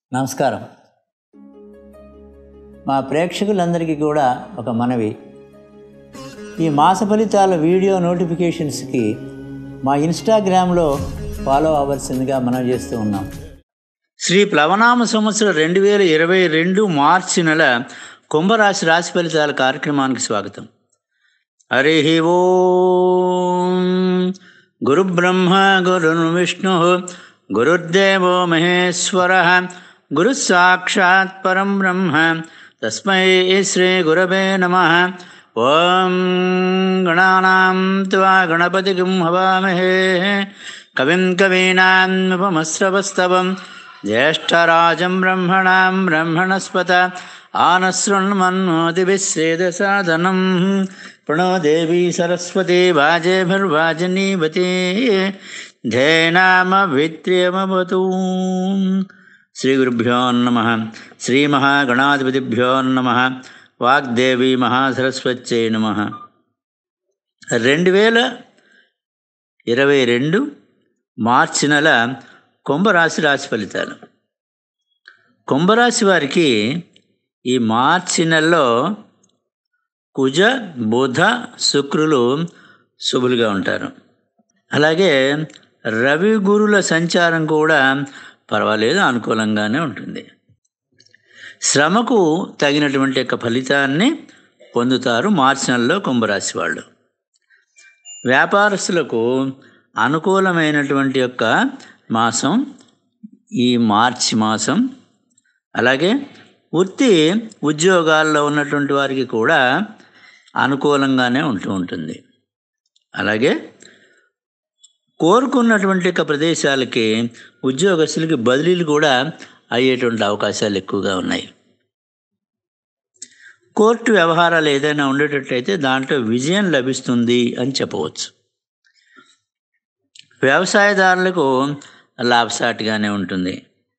నమస్కారం మా ప్రేక్షకులందరికీ కూడా ఒక మనవి ఈ మాస ఫలితాల వీడియో నోటిఫికేషన్స్కి మా ఇన్స్టాగ్రామ్లో ఫాలో అవ్వాల్సిందిగా మనం చేస్తూ ఉన్నాం శ్రీ ప్లవనామ సంవత్సరం రెండు వేల ఇరవై రెండు మార్చి నెల కుంభరాశి రాశి ఫలితాల కార్యక్రమానికి స్వాగతం హరి ఓం గురు బ్రహ్మ గురు విష్ణు గురుర్దేవో మహేశ్వర గురు సాక్షాత్ పరం బ్రహ్మ తస్మై శ్రీ గురవే నమ ఓం గణానాం త్వా గణపతికిం హవామహే కవిం కవీనాముపమశ్రవస్తవం జ్యేష్ఠరాజం బ్రహ్మణాం బ్రహ్మణస్పత ఆనశృణ్మన్మోతిభిస్సేదసాదనం ప్రణో దేవీ సరస్వతి వాజేభిర్వాజనీవతి ధేనామభిత్ర్యమవతూ శ్రీగురుభ్యో నమ శ్రీమహాగణాధిపతిభ్యో నమ వాగ్దేవి మహాసరస్వత్యై నమ రెండు వేల ఇరవై రెండు మార్చి నెల కుంభరాశి రాశి ఫలితాలు కుంభరాశి వారికి ఈ మార్చి నెలలో కుజ బుధ శుక్రులు శుభులుగా ఉంటారు అలాగే రవి గురుల సంచారం కూడా పర్వాలేదు అనుకూలంగానే ఉంటుంది శ్రమకు తగినటువంటి యొక్క ఫలితాన్ని పొందుతారు మార్చి నెలలో కుంభరాశి వాళ్ళు వ్యాపారస్తులకు అనుకూలమైనటువంటి యొక్క మాసం ఈ మార్చి మాసం అలాగే వృత్తి ఉద్యోగాల్లో ఉన్నటువంటి వారికి కూడా అనుకూలంగానే ఉంటూ ఉంటుంది అలాగే కోరుకున్నటువంటి యొక్క ప్రదేశాలకి ఉద్యోగస్తులకి బదిలీలు కూడా అయ్యేటువంటి అవకాశాలు ఎక్కువగా ఉన్నాయి కోర్టు వ్యవహారాలు ఏదైనా ఉండేటట్లయితే దాంట్లో విజయం లభిస్తుంది అని చెప్పవచ్చు వ్యవసాయదారులకు లాభసాటిగానే ఉంటుంది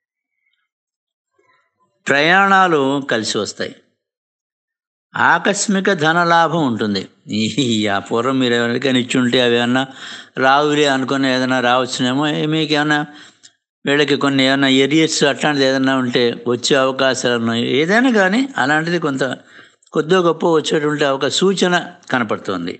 ప్రయాణాలు కలిసి వస్తాయి ఆకస్మిక ధన లాభం ఉంటుంది ఈ ఆ పూర్వం మీరు ఎవరికైనా ఇచ్చి ఉంటే అవి ఏమన్నా రావులే అనుకుని ఏదైనా రావచ్చునేమో మీకు ఏమైనా వీళ్ళకి కొన్ని ఏమైనా ఏరియర్స్ అట్లాంటిది ఏదైనా ఉంటే వచ్చే అవకాశాలు ఉన్నాయి ఏదైనా కానీ అలాంటిది కొంత కొద్దిగా గొప్ప వచ్చేటువంటి ఒక సూచన కనపడుతుంది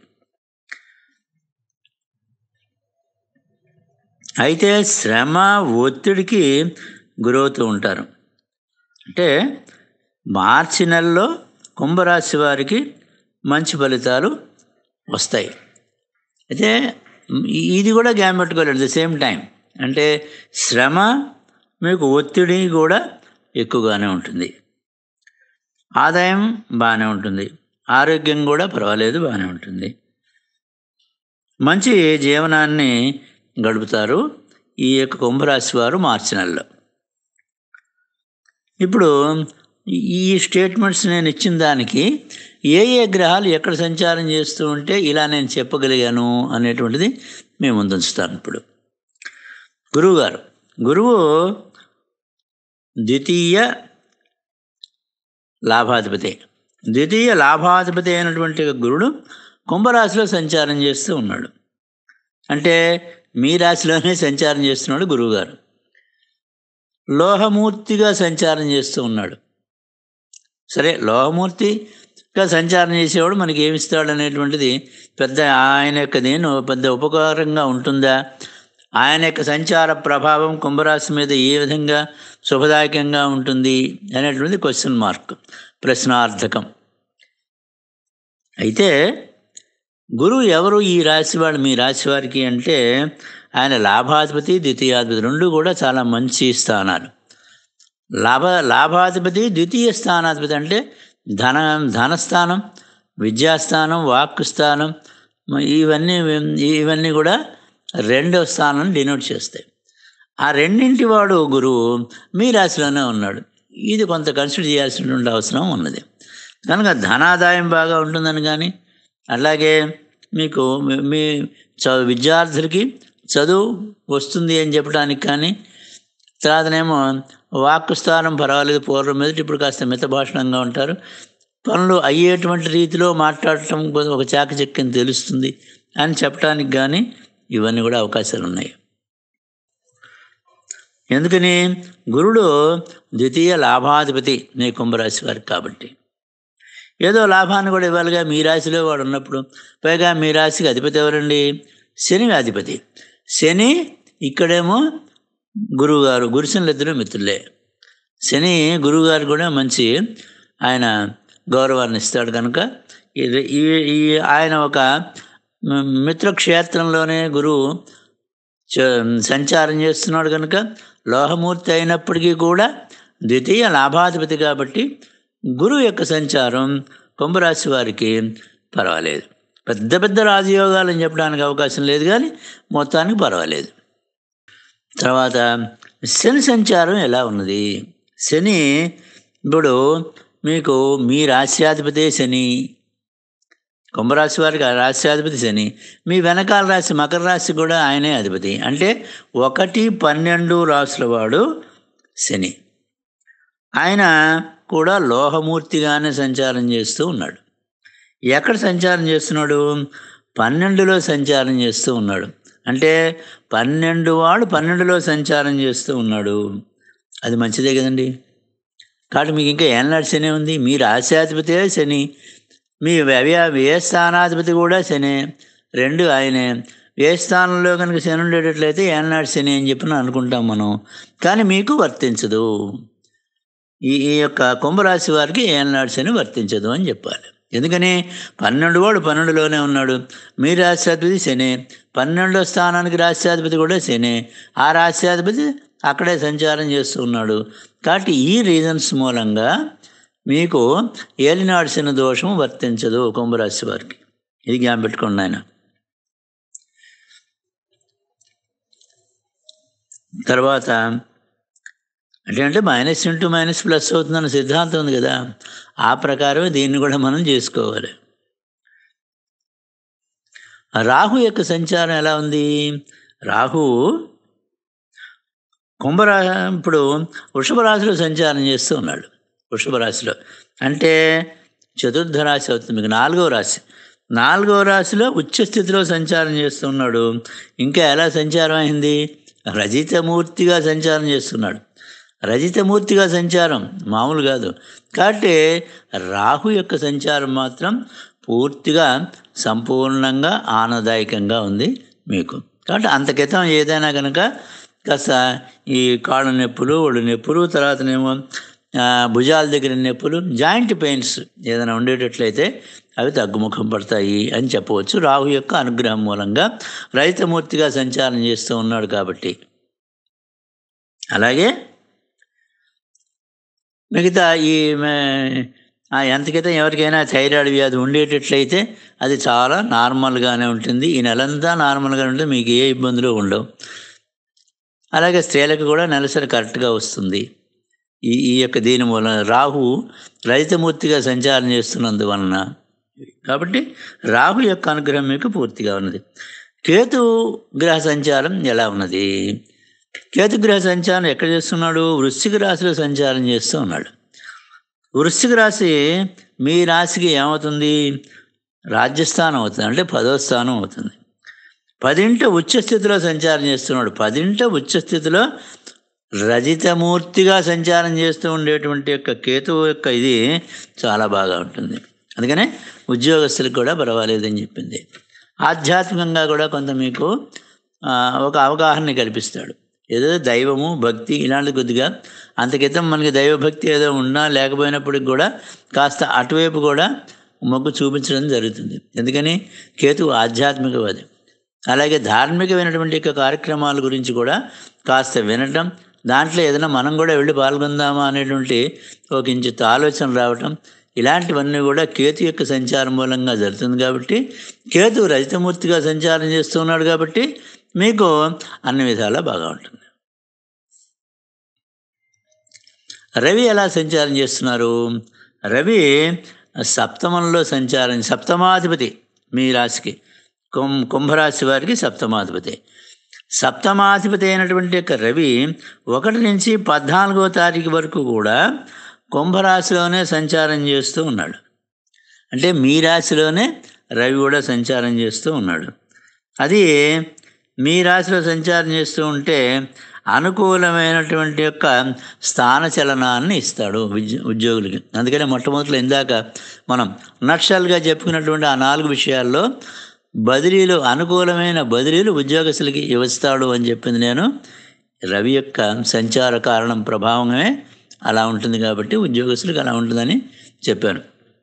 అయితే శ్రమ ఒత్తిడికి గురవుతూ ఉంటారు అంటే మార్చి నెలలో కుంభరాశి వారికి మంచి ఫలితాలు వస్తాయి అయితే ఇది కూడా గ్యామ్ పెట్టుకోలేదు ద సేమ్ టైం అంటే శ్రమ మీకు ఒత్తిడి కూడా ఎక్కువగానే ఉంటుంది ఆదాయం బాగానే ఉంటుంది ఆరోగ్యం కూడా పర్వాలేదు బాగానే ఉంటుంది మంచి జీవనాన్ని గడుపుతారు ఈ యొక్క కుంభరాశి వారు మార్చి నెలలో ఇప్పుడు ఈ స్టేట్మెంట్స్ నేను ఇచ్చిన దానికి ఏ ఏ గ్రహాలు ఎక్కడ సంచారం చేస్తూ ఉంటే ఇలా నేను చెప్పగలిగాను అనేటువంటిది మేము ముందుంచుతాను ఇప్పుడు గురువుగారు గురువు ద్వితీయ లాభాధిపతి ద్వితీయ లాభాధిపతి అయినటువంటి గురుడు కుంభరాశిలో సంచారం చేస్తూ ఉన్నాడు అంటే మీ రాశిలోనే సంచారం చేస్తున్నాడు గురువుగారు లోహమూర్తిగా సంచారం చేస్తూ ఉన్నాడు సరే లోహమూర్తిగా సంచారం చేసేవాడు మనకి ఏమిస్తాడు అనేటువంటిది పెద్ద ఆయన యొక్క నేను పెద్ద ఉపకారంగా ఉంటుందా ఆయన యొక్క సంచార ప్రభావం కుంభరాశి మీద ఏ విధంగా శుభదాయకంగా ఉంటుంది అనేటువంటిది క్వశ్చన్ మార్క్ ప్రశ్నార్థకం అయితే గురువు ఎవరు ఈ రాశి వాడు మీ రాశి వారికి అంటే ఆయన లాభాధిపతి ద్వితీయాధిపతి రెండు కూడా చాలా మంచి స్థానాలు లాభ లాభాధిపతి ద్వితీయ స్థానాధిపతి అంటే ధన ధనస్థానం విద్యాస్థానం వాక్కు స్థానం ఇవన్నీ ఇవన్నీ కూడా రెండవ స్థానం డినోట్ చేస్తాయి ఆ రెండింటి వాడు గురువు మీ రాశిలోనే ఉన్నాడు ఇది కొంత కన్సిడర్ చేయాల్సినటువంటి అవసరం ఉన్నది కనుక ధనాదాయం బాగా ఉంటుందని కానీ అలాగే మీకు మీ చదువు విద్యార్థులకి చదువు వస్తుంది అని చెప్పడానికి కానీ తర్వాతనేమో వాక్కు స్థానం పర్వాలేదు పూర్వం మీద ఇప్పుడు కాస్త మితభాషణంగా ఉంటారు పనులు అయ్యేటువంటి రీతిలో మాట్లాడటం ఒక చాకచక్యం తెలుస్తుంది అని చెప్పడానికి కానీ ఇవన్నీ కూడా అవకాశాలు ఉన్నాయి ఎందుకని గురుడు ద్వితీయ లాభాధిపతి మీ కుంభరాశి వారికి కాబట్టి ఏదో లాభాన్ని కూడా ఇవ్వాలిగా మీ రాశిలో వాడు ఉన్నప్పుడు పైగా మీ రాశికి అధిపతి ఎవరండి శని అధిపతి శని ఇక్కడేమో గురువుగారు గురుశనులు ఇద్దరు మిత్రులే శని గురువుగారు కూడా మంచి ఆయన గౌరవాన్ని ఇస్తాడు కనుక ఇది ఈ ఈ ఆయన ఒక మ్, మిత్రక్షేత్రంలోనే గురువు చ- సంచారం చేస్తున్నాడు కనుక లోహమూర్తి అయినప్పటికీ కూడా ద్వితీయ లాభాధిపతి కాబట్టి గురువు యొక్క సంచారం కుంభరాశి వారికి పర్వాలేదు పెద్ద పెద్ద రాజయోగాలని చెప్పడానికి అవకాశం లేదు కానీ మొత్తానికి పర్వాలేదు తర్వాత శని సంచారం ఎలా ఉన్నది శని ఇప్పుడు మీకు మీ రాశ్యాధిపతి శని కుంభరాశి వారికి ఆ రాశ్యాధిపతి శని మీ వెనకాల రాశి మకర రాశి కూడా ఆయనే అధిపతి అంటే ఒకటి పన్నెండు రాసుల వాడు శని ఆయన కూడా లోహమూర్తిగానే సంచారం చేస్తూ ఉన్నాడు ఎక్కడ సంచారం చేస్తున్నాడు పన్నెండులో సంచారం చేస్తూ ఉన్నాడు అంటే పన్నెండు వాడు పన్నెండులో సంచారం చేస్తూ ఉన్నాడు అది మంచిదే కదండి కాబట్టి మీకు ఇంకా ఏనాడు శని ఉంది మీ రాశ్యాధిపతి శని మీ వ్యయ వ్యయ స్థానాధిపతి కూడా శని రెండు ఆయనే ఏ స్థానంలో కనుక శని ఉండేటట్లయితే ఏనాడు శని అని చెప్పి అనుకుంటాం మనం కానీ మీకు వర్తించదు ఈ ఈ యొక్క కుంభరాశి వారికి ఏనాడు శని వర్తించదు అని చెప్పాలి ఎందుకని పన్నెండు వాడు పన్నెండులోనే ఉన్నాడు మీ రాష్ట్రాధిపతి శని పన్నెండో స్థానానికి రాష్ట్రాధిపతి కూడా శని ఆ రాష్ట్రాధిపతి అక్కడే సంచారం చేస్తూ ఉన్నాడు కాబట్టి ఈ రీజన్స్ మూలంగా మీకు ఏలినాడు శని దోషం వర్తించదు కుంభరాశి వారికి ఇది జ్ఞాపం పెట్టుకోండి ఆయన తర్వాత అంటే అంటే మైనస్ ఇంటూ మైనస్ ప్లస్ అవుతుందన్న సిద్ధాంతం ఉంది కదా ఆ ప్రకారమే దీన్ని కూడా మనం చేసుకోవాలి రాహు యొక్క సంచారం ఎలా ఉంది రాహు కుంభరా ఇప్పుడు వృషభ రాశిలో సంచారం చేస్తూ ఉన్నాడు వృషభ రాశిలో అంటే చతుర్థ రాశి అవుతుంది మీకు నాలుగవ రాశి నాలుగవ రాశిలో ఉచ్చ స్థితిలో సంచారం చేస్తూ ఉన్నాడు ఇంకా ఎలా సంచారం అయింది రజితమూర్తిగా సంచారం చేస్తున్నాడు రజితమూర్తిగా సంచారం మామూలు కాదు కాబట్టి రాహు యొక్క సంచారం మాత్రం పూర్తిగా సంపూర్ణంగా ఆనందదాయకంగా ఉంది మీకు కాబట్టి అంత క్రితం ఏదైనా కనుక కాస్త ఈ కాళ్ళ నొప్పులు ఒళ్ళు నొప్పులు తర్వాతనేమో ఆ, భుజాల దగ్గర నొప్పులు జాయింట్ పెయిన్స్ ఏదైనా ఉండేటట్లయితే అవి తగ్గుముఖం పడతాయి అని చెప్పవచ్చు రాహు యొక్క అనుగ్రహం మూలంగా రైతమూర్తిగా సంచారం చేస్తూ ఉన్నాడు కాబట్టి అలాగే మిగతా ఈ మే- ఆ ఎంత క్రితం ఎవరికైనా థైరాయిడ్ వ్యాధి ఉండేటట్లయితే అది చాలా నార్మల్గానే ఉంటుంది ఈ నెలంతా నార్మల్గా ఉంటుంది మీకు ఏ ఇబ్బందులు ఉండవు అలాగే స్త్రీలకు కూడా నెలసరి కరెక్ట్గా వస్తుంది ఈ ఈ యొక్క దీని మూలన రాహు రజితమూర్తిగా సంచారం చేస్తున్నందువలన కాబట్టి రాహు యొక్క అనుగ్రహం మీకు పూర్తిగా ఉన్నది కేతు గ్రహ సంచారం ఎలా ఉన్నది కేతు గ్రహ సంచారం ఎక్కడ చేస్తున్నాడు వృశ్చిక రాశిలో సంచారం చేస్తూ ఉన్నాడు వృశ్చిక రాశి మీ రాశికి ఏమవుతుంది రాజ్యస్థానం అవుతుంది అంటే పదో స్థానం అవుతుంది పదింట ఉచ్చ స్థితిలో సంచారం చేస్తున్నాడు పదింట ఉచ్చ స్థితిలో రజితమూర్తిగా సంచారం చేస్తూ ఉండేటువంటి యొక్క కేతువు యొక్క ఇది చాలా బాగా ఉంటుంది అందుకనే ఉద్యోగస్తులకు కూడా పర్వాలేదని చెప్పింది ఆధ్యాత్మికంగా కూడా కొంత మీకు ఆ, ఒక అవగాహన కల్పిస్తాడు ఏదో దైవము భక్తి ఇలాంటి కొద్దిగా అంత క్రితం మనకి దైవభక్తి ఏదో ఉన్నా లేకపోయినప్పటికి కూడా కాస్త అటువైపు కూడా మొగ్గు చూపించడం జరుగుతుంది ఎందుకని కేతు ఆధ్యాత్మికవాది అలాగే ధార్మికమైనటువంటి యొక్క కార్యక్రమాల గురించి కూడా కాస్త వినటం దాంట్లో ఏదైనా మనం కూడా వెళ్ళి పాల్గొందామా అనేటువంటి ఒక ఇంచిత ఆలోచన రావటం ఇలాంటివన్నీ కూడా కేతు యొక్క సంచారం మూలంగా జరుగుతుంది కాబట్టి కేతు రజితమూర్తిగా సంచారం చేస్తున్నాడు కాబట్టి మీకు అన్ని విధాలా బాగా ఉంటుంది రవి ఎలా సంచారం చేస్తున్నారు రవి సప్తమంలో సంచారం సప్తమాధిపతి మీ రాశికి కుం కుంభరాశి వారికి సప్తమాధిపతి సప్తమాధిపతి అయినటువంటి యొక్క రవి ఒకటి నుంచి పద్నాలుగో తారీఖు వరకు కూడా కుంభరాశిలోనే సంచారం చేస్తూ ఉన్నాడు అంటే మీ రాశిలోనే రవి కూడా సంచారం చేస్తూ ఉన్నాడు అది మీ రాశిలో సంచారం చేస్తూ ఉంటే అనుకూలమైనటువంటి యొక్క స్థానచలనాన్ని ఇస్తాడు విద్య ఉద్యోగులకి అందుకనే మొట్టమొదటిలో ఇందాక మనం నక్షల్గా చెప్పుకున్నటువంటి ఆ నాలుగు విషయాల్లో బదిలీలు అనుకూలమైన బదిలీలు ఉద్యోగస్తులకి ఇస్తాడు అని చెప్పింది నేను రవి యొక్క సంచార కారణం ప్రభావమే అలా ఉంటుంది కాబట్టి ఉద్యోగస్తులకు అలా ఉంటుందని చెప్పాను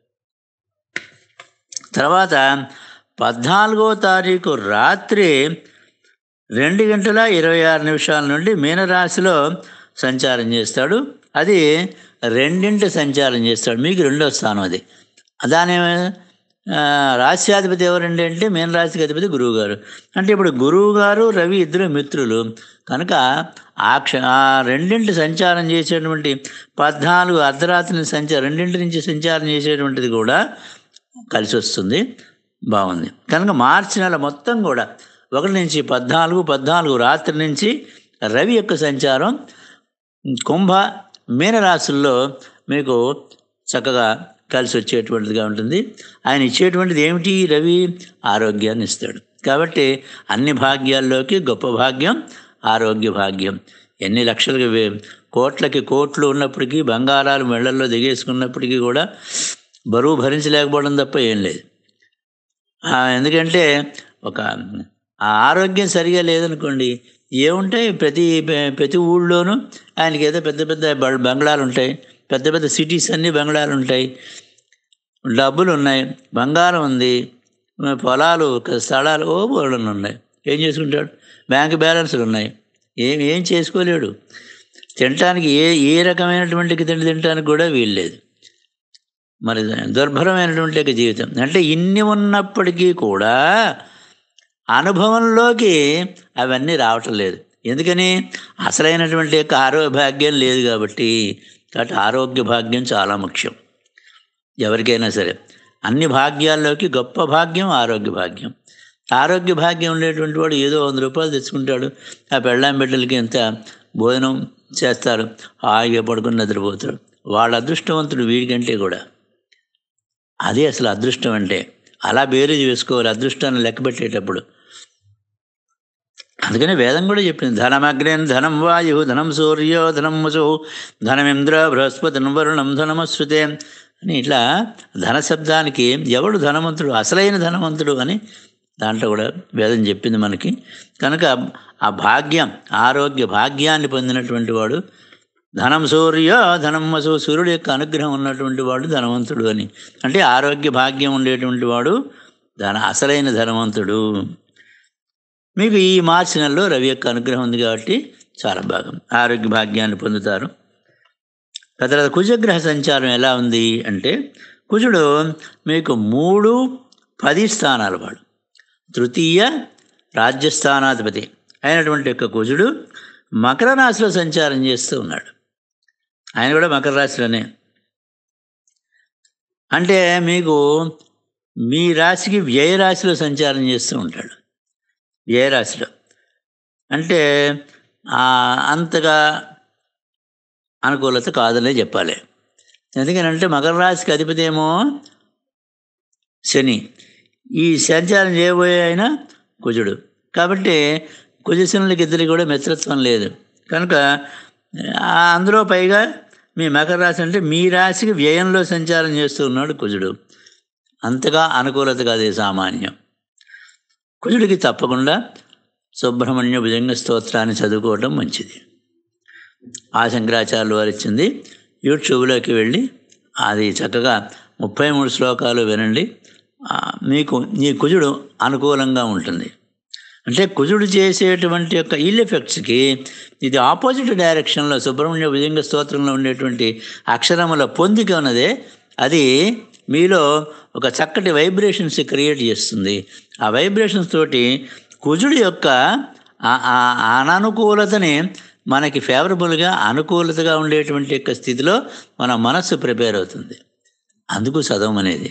తర్వాత పద్నాలుగో తారీఖు రాత్రి రెండు గంటల ఇరవై ఆరు నిమిషాల నుండి మీనరాశిలో సంచారం చేస్తాడు అది రెండింటి సంచారం చేస్తాడు మీకు రెండో స్థానం అది దాని ఆ, రాశ్యాధిపతి ఎవరండి అంటే మీనరాశికి అధిపతి గురువు గారు అంటే ఇప్పుడు గురువు గారు రవి ఇద్దరు మిత్రులు కనుక ఆ క్ష ఆ రెండింటి సంచారం చేసేటువంటి పద్నాలుగు అర్ధరాత్రి సంచారం రెండింటి నుంచి సంచారం చేసేటువంటిది కూడా కలిసి వస్తుంది బాగుంది కనుక మార్చి నెల మొత్తం కూడా ఒకటి నుంచి పద్నాలుగు పద్నాలుగు రాత్రి నుంచి రవి యొక్క సంచారం కుంభ మీనరాశుల్లో మీకు చక్కగా కలిసి వచ్చేటువంటిదిగా ఉంటుంది ఆయన ఇచ్చేటువంటిది ఏమిటి రవి ఆరోగ్యాన్ని ఇస్తాడు కాబట్టి అన్ని భాగ్యాల్లోకి గొప్ప భాగ్యం ఆరోగ్య భాగ్యం ఎన్ని లక్షలకి వే- కోట్లకి కోట్లు ఉన్నప్పటికీ బంగారాలు మెళ్ళల్లో దిగేసుకున్నప్పటికీ కూడా బరువు భరించలేకపోవడం తప్ప ఏం లేదు ఆ, ఎందుకంటే ఒక ఆ ఆరోగ్యం సరిగా లేదనుకోండి ఏముంటాయి ప్రతి ప్రతి ఊళ్ళోనూ ఆయనకి ఏదో పెద్ద పెద్ద బ- బంగ్లాలు ఉంటాయి పెద్ద పెద్ద సిటీస్ అన్నీ బంగ్లాలు ఉంటాయి డబ్బులు ఉన్నాయి బంగారం ఉంది పొలాలు స్థలాలు ఓ బోర్డులు ఉన్నాయి ఏం చేసుకుంటాడు బ్యాంక్ బ్యాలెన్స్లు ఉన్నాయి ఏం ఏం చేసుకోలేడు తినటానికి ఏ ఏ రకమైనటువంటి తిండి తినడానికి కూడా వీల్లేదు మరి దుర్భరమైనటువంటి ఒక జీవితం అంటే ఇన్ని ఉన్నప్పటికీ కూడా అనుభవంలోకి అవన్నీ రావటం లేదు ఎందుకని అసలైనటువంటి యొక్క ఆరోగ్య భాగ్యం లేదు కాబట్టి కాబట్టి ఆరోగ్య భాగ్యం చాలా ముఖ్యం ఎవరికైనా సరే అన్ని భాగ్యాల్లోకి గొప్ప భాగ్యం ఆరోగ్య భాగ్యం ఆరోగ్య భాగ్యం ఉండేటువంటి వాడు ఏదో వంద రూపాయలు తెచ్చుకుంటాడు ఆ పెళ్ళాం బిడ్డలకి ఎంత భోజనం చేస్తారు హాయిగా పడుకుని నిద్రపోతాడు వాళ్ళ అదృష్టవంతుడు వీడికంటే కూడా అదే అసలు అదృష్టం అంటే అలా బేరీజ్ వేసుకోవాలి అదృష్టాన్ని లెక్క పెట్టేటప్పుడు అందుకని వేదం కూడా చెప్పింది ధనమగ్రేన్ ధనం వాయు ధనం సూర్యో ధనం వసు ధనమింద్ర బృహస్పతి వరుణం ధనమశ్రుతే అని ఇట్లా ధన శబ్దానికి ఎవడు ధనవంతుడు అసలైన ధనవంతుడు అని దాంట్లో కూడా వేదం చెప్పింది మనకి కనుక ఆ భాగ్యం ఆరోగ్య భాగ్యాన్ని పొందినటువంటి వాడు ధనం సూర్య ధనం వసు సూర్యుడు యొక్క అనుగ్రహం ఉన్నటువంటి వాడు ధనవంతుడు అని అంటే ఆరోగ్య భాగ్యం ఉండేటువంటి వాడు ధన అసలైన ధనవంతుడు మీకు ఈ మార్చి నెలలో రవి యొక్క అనుగ్రహం ఉంది కాబట్టి చాలా బాగా ఆరోగ్య భాగ్యాన్ని పొందుతారు ఆ తర్వాత కుజగ్రహ సంచారం ఎలా ఉంది అంటే కుజుడు మీకు మూడు పది స్థానాల వాడు తృతీయ రాజ్యస్థానాధిపతి అయినటువంటి యొక్క కుజుడు మకర రాశిలో సంచారం చేస్తూ ఉన్నాడు ఆయన కూడా మకర రాశిలోనే అంటే మీకు మీ రాశికి వ్యయ రాశిలో సంచారం చేస్తూ ఉంటాడు వ్యయ రాశిలో అంటే ఆ, అంతగా అనుకూలత కాదనే చెప్పాలి ఎందుకనంటే మకర రాశికి అధిపతి ఏమో శని ఈ సంచారం చేయబోయే ఆయన కుజుడు కాబట్టి కుజశనులకి ఇద్దరికి కూడా మిత్రత్వం లేదు కనుక ఆ, అందులో పైగా మీ మకర రాశి అంటే మీ రాశికి వ్యయంలో సంచారం చేస్తూ ఉన్నాడు కుజుడు అంతగా అనుకూలత కాదు సామాన్యం కుజుడికి తప్పకుండా సుబ్రహ్మణ్య భుజంగ స్తోత్రాన్ని చదువుకోవటం మంచిది ఆ శంకరాచార్యులు వారు ఇచ్చింది యూట్యూబ్లోకి వెళ్ళి అది చక్కగా ముప్పై మూడు శ్లోకాలు వినండి ఆ, మీకు ఈ కుజుడు అనుకూలంగా ఉంటుంది అంటే కుజుడు చేసేటువంటి యొక్క ఇల్ ఎఫెక్ట్స్కి ఇది ఆపోజిట్ డైరెక్షన్లో సుబ్రహ్మణ్య భుజంగ స్తోత్రంలో ఉండేటువంటి అక్షరముల పొందిక ఉన్నదే అది మీలో ఒక చక్కటి వైబ్రేషన్స్ క్రియేట్ చేస్తుంది ఆ వైబ్రేషన్స్ తోటి కుజుడు యొక్క ఆ- ఆ అననుకూలతని మనకి ఫేవరబుల్గా అనుకూలతగా ఉండేటువంటి యొక్క స్థితిలో మన మనస్సు ప్రిపేర్ అవుతుంది అందుకు చదవం అనేది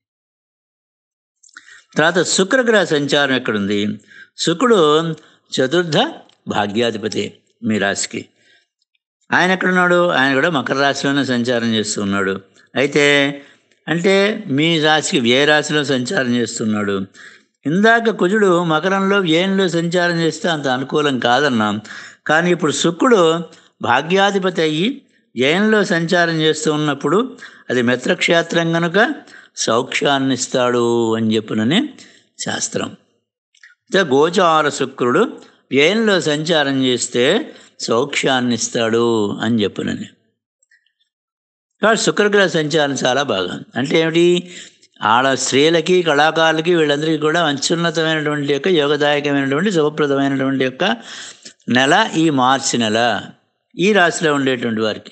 తర్వాత శుక్రగ్రహ సంచారం ఎక్కడుంది శుక్రుడు చతుర్థ భాగ్యాధిపతి మీ రాశికి ఆయన ఎక్కడున్నాడు ఆయన కూడా మకర రాశిలోనే సంచారం చేస్తున్నాడు అయితే అంటే మీ రాశికి వ్యయ రాశిలో సంచారం చేస్తున్నాడు ఇందాక కుజుడు మకరంలో వ్యయంలో సంచారం చేస్తే అంత అనుకూలం కాదన్నాం కానీ ఇప్పుడు శుక్రుడు భాగ్యాధిపతి అయ్యి జయంలో సంచారం చేస్తూ ఉన్నప్పుడు అది మిత్రక్షేత్రం కనుక సౌఖ్యాన్ని ఇస్తాడు అని చెప్పునని శాస్త్రం అయితే గోచార శుక్రుడు వ్యయంలో సంచారం చేస్తే సౌఖ్యాన్ని ఇస్తాడు అని చెప్పునని కాబట్టి శుక్రగ్రహ సంచారం చాలా బాగా అంటే ఏమిటి ఆడ స్త్రీలకి కళాకారులకి వీళ్ళందరికీ కూడా అత్యున్నతమైనటువంటి యొక్క యోగదాయకమైనటువంటి శుభప్రదమైనటువంటి యొక్క నెల ఈ మార్చి నెల ఈ రాశిలో ఉండేటువంటి వారికి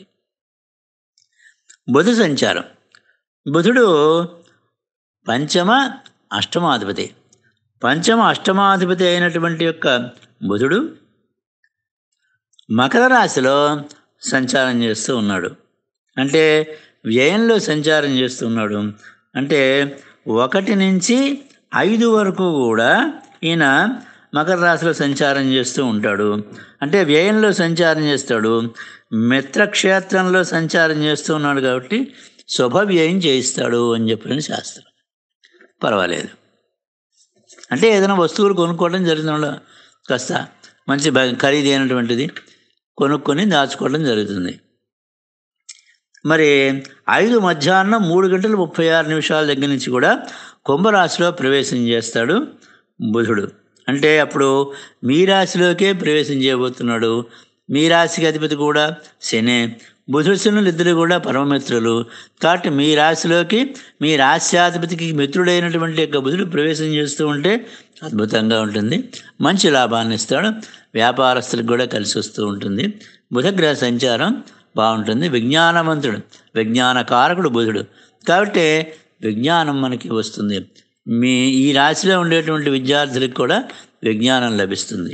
బుధ సంచారం బుధుడు పంచమ అష్టమాధిపతి పంచమ అష్టమాధిపతి అయినటువంటి యొక్క బుధుడు మకర రాశిలో సంచారం చేస్తూ ఉన్నాడు అంటే వ్యయంలో సంచారం చేస్తూ ఉన్నాడు అంటే ఒకటి నుంచి ఐదు వరకు కూడా ఈయన మకర రాశిలో సంచారం చేస్తూ ఉంటాడు అంటే వ్యయంలో సంచారం చేస్తాడు మిత్రక్షేత్రంలో సంచారం చేస్తూ ఉన్నాడు కాబట్టి శుభ వ్యయం చేయిస్తాడు అని చెప్పిన శాస్త్రం పర్వాలేదు అంటే ఏదైనా వస్తువులు కొనుక్కోవడం జరుగుతుందో కాస్త మంచి బ- ఖరీదైనటువంటిది కొనుక్కొని దాచుకోవడం జరుగుతుంది మరి ఐదు మధ్యాహ్నం మూడు గంటల ముప్పై ఆరు నిమిషాల దగ్గర నుంచి కూడా కుంభరాశిలో ప్రవేశం చేస్తాడు బుధుడు అంటే అప్పుడు మీ రాశిలోకే ప్రవేశం చేయబోతున్నాడు మీ రాశికి అధిపతి కూడా శనే బుధుడు శనులు ఇద్దరు కూడా పరమమిత్రులు కాబట్టి మీ రాశిలోకి మీ రాశ్యాధిపతికి మిత్రుడైనటువంటి యొక్క బుధుడు ప్రవేశం చేస్తూ ఉంటే అద్భుతంగా ఉంటుంది మంచి లాభాన్ని ఇస్తాడు వ్యాపారస్తులకు కూడా కలిసి వస్తూ ఉంటుంది బుధగ్రహ సంచారం బాగుంటుంది విజ్ఞానవంతుడు విజ్ఞాన కారకుడు బుధుడు కాబట్టి విజ్ఞానం మనకి వస్తుంది మీ ఈ రాశిలో ఉండేటువంటి విద్యార్థులకు కూడా విజ్ఞానం లభిస్తుంది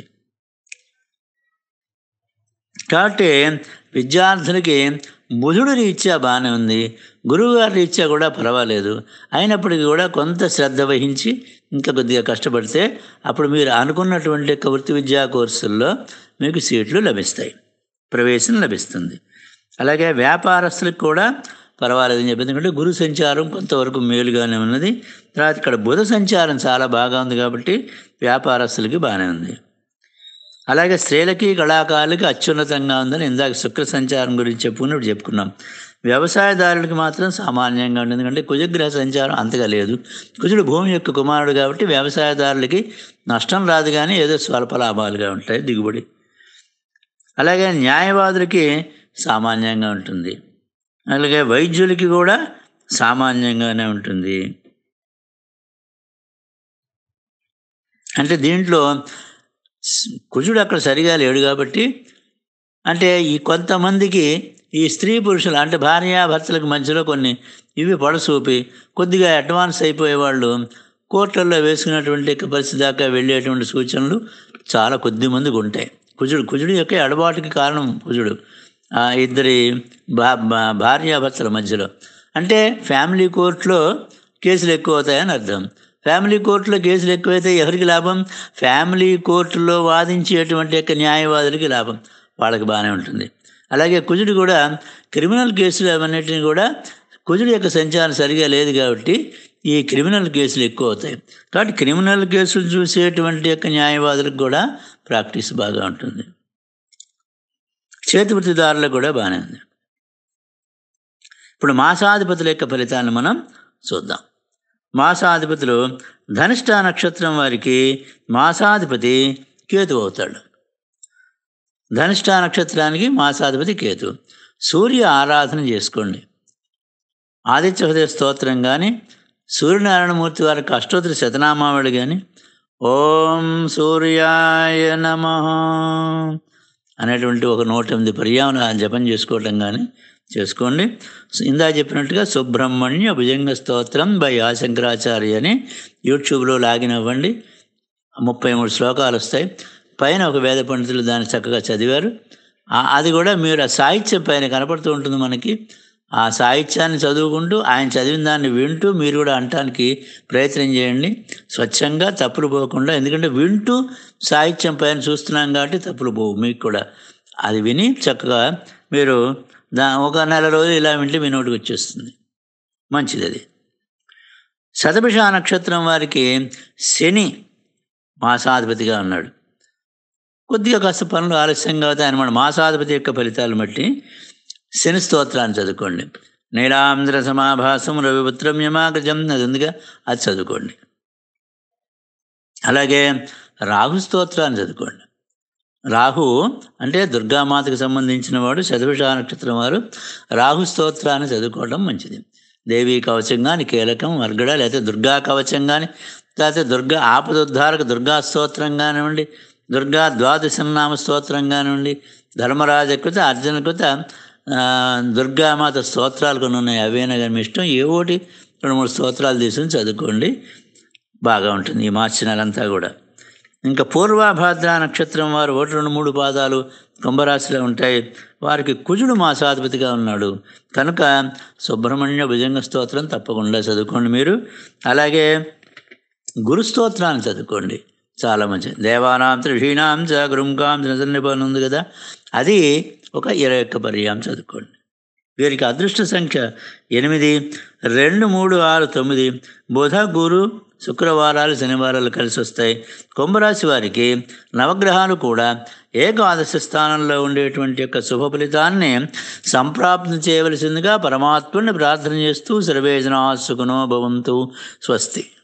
కాబట్టి విద్యార్థులకి బుధుడు రీత్యా బాగానే ఉంది గురువుగారి రీత్యా కూడా పర్వాలేదు అయినప్పటికీ కూడా కొంత శ్రద్ధ వహించి ఇంకా కొద్దిగా కష్టపడితే అప్పుడు మీరు అనుకున్నటువంటి యొక్క వృత్తి విద్యా కోర్సుల్లో మీకు సీట్లు లభిస్తాయి ప్రవేశం లభిస్తుంది అలాగే వ్యాపారస్తులకు కూడా పర్వాలేదని చెప్పి ఎందుకంటే గురు సంచారం కొంతవరకు మేలుగానే ఉన్నది తర్వాత ఇక్కడ బుధ సంచారం చాలా బాగా ఉంది కాబట్టి వ్యాపారస్తులకి బాగానే ఉంది అలాగే స్త్రీలకి కళాకారులకి అత్యున్నతంగా ఉందని ఇందాక శుక్ర సంచారం గురించి చెప్పుకున్నప్పుడు చెప్పుకున్నాం వ్యవసాయదారులకి మాత్రం సామాన్యంగా ఉంటుంది ఎందుకంటే కుజగ్రహ సంచారం అంతగా లేదు కుజుడు భూమి యొక్క కుమారుడు కాబట్టి వ్యవసాయదారులకి నష్టం రాదు కానీ ఏదో స్వల్ప లాభాలుగా ఉంటాయి దిగుబడి అలాగే న్యాయవాదులకి సామాన్యంగా ఉంటుంది అలాగే వైద్యులకి కూడా సామాన్యంగానే ఉంటుంది అంటే దీంట్లో స్- కుజుడు అక్కడ సరిగా లేడు కాబట్టి అంటే ఈ కొంతమందికి ఈ స్త్రీ పురుషులు అంటే భార్యాభర్తలకు మధ్యలో కొన్ని ఇవి పొడసూపి కొద్దిగా అడ్వాన్స్ అయిపోయే వాళ్ళు కోర్టుల్లో వేసుకున్నటువంటి యొక్క పరిస్థితి దాకా వెళ్ళేటువంటి సూచనలు చాలా కొద్ది మందికి ఉంటాయి కుజుడు కుజుడు యొక్క ఎడబాటుకి కారణం కుజుడు ఆ ఇద్దరి భా భా- భార్యాభర్తల మధ్యలో అంటే ఫ్యామిలీ కోర్టులో కేసులు ఎక్కువ అవుతాయని అర్థం ఫ్యామిలీ కోర్టులో కేసులు ఎక్కువైతే ఎవరికి లాభం ఫ్యామిలీ కోర్టులో వాదించేటువంటి యొక్క న్యాయవాదులకి లాభం వాళ్ళకి బాగానే ఉంటుంది అలాగే కుజుడు కూడా క్రిమినల్ కేసులు అవన్నిటిని కూడా కుజుడు యొక్క సంచారం సరిగా లేదు కాబట్టి ఈ క్రిమినల్ కేసులు ఎక్కువ అవుతాయి కాబట్టి క్రిమినల్ కేసులు చూసేటువంటి యొక్క న్యాయవాదులకు కూడా ప్రాక్టీస్ బాగా ఉంటుంది చేతివృత్తిదారులకు కూడా బాగానే ఉంది ఇప్పుడు మాసాధిపతుల యొక్క ఫలితాన్ని మనం చూద్దాం మాసాధిపతులు ధనిష్ట నక్షత్రం వారికి మాసాధిపతి కేతు అవుతాడు ధనిష్ట నక్షత్రానికి మాసాధిపతి కేతు సూర్య ఆరాధన చేసుకోండి ఆదిత్య హృదయ స్తోత్రం కానీ సూర్యనారాయణమూర్తి వారికి అష్టోత్తర శతనామావళి కానీ ఓం సూర్యాయ నమ అనేటువంటి ఒక నూట ఎనిమిది పర్యావరణ జపం చేసుకోవటం కానీ చేసుకోండి ఇందా చెప్పినట్టుగా సుబ్రహ్మణ్య భుజంగ స్తోత్రం బై ఆశంకరాచార్య అని యూట్యూబ్లో లాగిన్ అవ్వండి ముప్పై మూడు శ్లోకాలు వస్తాయి పైన ఒక వేద పండితులు దాన్ని చక్కగా చదివారు ఆ- అది కూడా మీరు ఆ సాహిత్యం పైన కనపడుతూ ఉంటుంది మనకి ఆ సాహిత్యాన్ని చదువుకుంటూ ఆయన చదివిన దాన్ని వింటూ మీరు కూడా అనటానికి ప్రయత్నం చేయండి స్వచ్ఛంగా తప్పులు పోకుండా ఎందుకంటే వింటూ సాహిత్యం పైన చూస్తున్నాం కాబట్టి తప్పులు పోవు మీకు కూడా అది విని చక్కగా మీరు దా ఒక నెల రోజులు ఇలా వింటే మీ నోటికి వచ్చేస్తుంది మంచిది అది శతభిష నక్షత్రం వారికి శని మాసాధిపతిగా ఉన్నాడు కొద్దిగా కాస్త పనులు ఆలస్యంగా అవుతాయి అనమాట మాసాధిపతి యొక్క ఫలితాలు బట్టి శని స్తోత్రాన్ని చదువుకోండి నీలాంధ్ర సమాభాసం రవిపుత్రం యమాగ్రజం అది ఉందిగా అది చదువుకోండి అలాగే రాహు స్తోత్రాన్ని చదువుకోండి రాహు అంటే దుర్గామాతకు సంబంధించిన వాడు శతభిష నక్షత్రం వారు రాహు స్తోత్రాన్ని చదువుకోవడం మంచిది దేవీ కవచం కానీ కీలకం వర్గడ లేకపోతే దుర్గా కవచం కానీ లేకపోతే దుర్గా ఆపదుద్ధారక దుర్గా స్తోత్రం కానివ్వండి దుర్గా ద్వాదశనామ స్తోత్రం కానివ్వండి ధర్మరాజకృత అర్జునకృత ఆ, దుర్గామాత స్తోత్రాలు కొన్ని ఉన్నాయి అవేనా కానీ మీ ఇష్టం ఏ ఒకటి రెండు మూడు స్తోత్రాలు తీసుకుని చదువుకోండి బాగా ఉంటుంది ఈ మార్చి నెలంతా కూడా ఇంకా పూర్వాభాద్ర నక్షత్రం వారు ఒకటి రెండు మూడు పాదాలు కుంభరాశిలో ఉంటాయి వారికి కుజుడు మాసాధిపతిగా ఉన్నాడు కనుక సుబ్రహ్మణ్య భుజంగ స్తోత్రం తప్పకుండా చదువుకోండి మీరు అలాగే గురు స్తోత్రాన్ని చదువుకోండి చాలా మంచిది దేవానాం త్రిషీణాం చ గురుంకాం నిపని ఉంది కదా అది ఒక ఇరవై ఒక్క పర్యాయం చదువుకోండి వీరికి అదృష్ట సంఖ్య ఎనిమిది రెండు మూడు ఆరు తొమ్మిది బుధ గురు శుక్రవారాలు శనివారాలు కలిసి వస్తాయి కుంభరాశి వారికి నవగ్రహాలు కూడా ఏకాదశి స్థానంలో ఉండేటువంటి యొక్క శుభ ఫలితాన్ని సంప్రాప్తం చేయవలసిందిగా పరమాత్ముని ప్రార్థన చేస్తూ సర్వేజనా సుఖనో భవంతు స్వస్తి